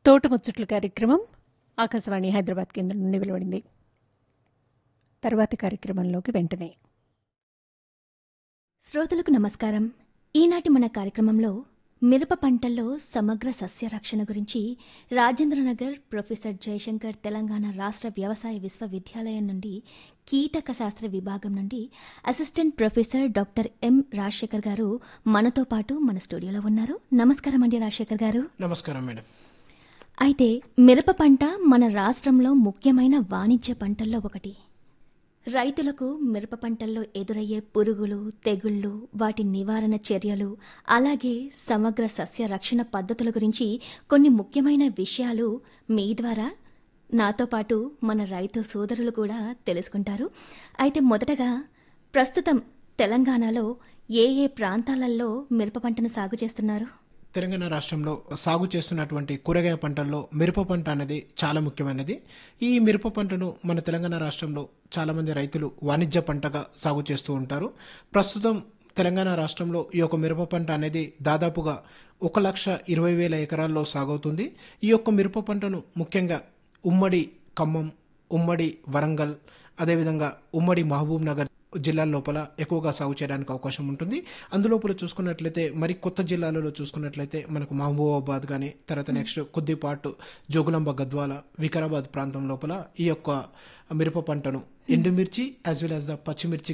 తోటముచ్చట్లు కార్యక్రమం ఆకాశవాణి హైదరాబాద్ కేంద్రం నుండి వెలువడింది తర్వాతి కార్యక్రమంలోకి వెంటనే శ్రోతలకు నమస్కారం ఈనాటి మన కార్యక్రమంలో మిరప పంటల్లో సమగ్ర సస్య రక్షణ గురించి రాజేంద్రనగర్ ప్రొఫెసర్ జయశంకర్ తెలంగాణ రాష్ట్ర వ్యవసాయ విశ్వవిద్యాలయం నుండి కీటక శాస్త్ర విభాగం నుండి assistant professor doctor M Rajasekhar garu మనతో పాటు మన స్టూడియోలో ఉన్నారు నమస్కారం అండి రాజశేఖర్ గారు నమస్కారం మేడం అయితే మిరప పంట మన రాష్ట్రంలో ముఖ్యమైన వాణిజ్య పంటల్లో ఒకటి రైతులకు మిరప పంటల్లో ఎదురయ్యే పురుగులు తెగుళ్ళు వాటి నివారణ చర్యలు అలాగే సమగ్ర సస్య రక్షణ పద్ధతుల గురించి కొన్ని ముఖ్యమైన విషయాలు మీ ద్వారా నాతో పాటు మన రైతు సోదరులు కూడా తెలుసుకుంటారు అయితే మొదటగా ప్రస్తుతం తెలంగాణలో ఏ ఏ ప్రాంతాలలో మిరప పంటను సాగు చేస్తున్నారు తెలంగాణ రాష్ట్రంలో సాగు చేస్తున్నటువంటి కూరగాయ పంటల్లో మిరప పంట అనేది చాలా ముఖ్యమైనది ఈ మిరప పంటను మన తెలంగాణ రాష్ట్రంలో చాలామంది రైతులు వాణిజ్య పంటగా సాగు చేస్తూ ఉంటారు ప్రస్తుతం తెలంగాణ రాష్ట్రంలో ఈ యొక్క మిరప పంట అనేది దాదాపుగా ఒక లక్ష ఇరవై వేల ఎకరాల్లో సాగవుతుంది ఈ యొక్క మిరప పంటను ముఖ్యంగా ఉమ్మడి ఖమ్మం ఉమ్మడి వరంగల్ అదేవిధంగా ఉమ్మడి మహబూబ్ నగర్ జిల్లాల లోపల ఎక్కువగా సాగు చేయడానికి అవకాశం ఉంటుంది అందులోపల చూసుకున్నట్లయితే మరి కొత్త జిల్లాలలో చూసుకున్నట్లయితే మనకు మహబూబాబాద్ కానీ తర్వాత నెక్స్ట్ కొద్దిపాటు జోగులాంబ గద్వాల వికారాబాద్ ప్రాంతం లోపల ఈ యొక్క మిరప పంటను ఎండుమిర్చి యాజ్ వెల్ యాజ్ ద పచ్చిమిర్చి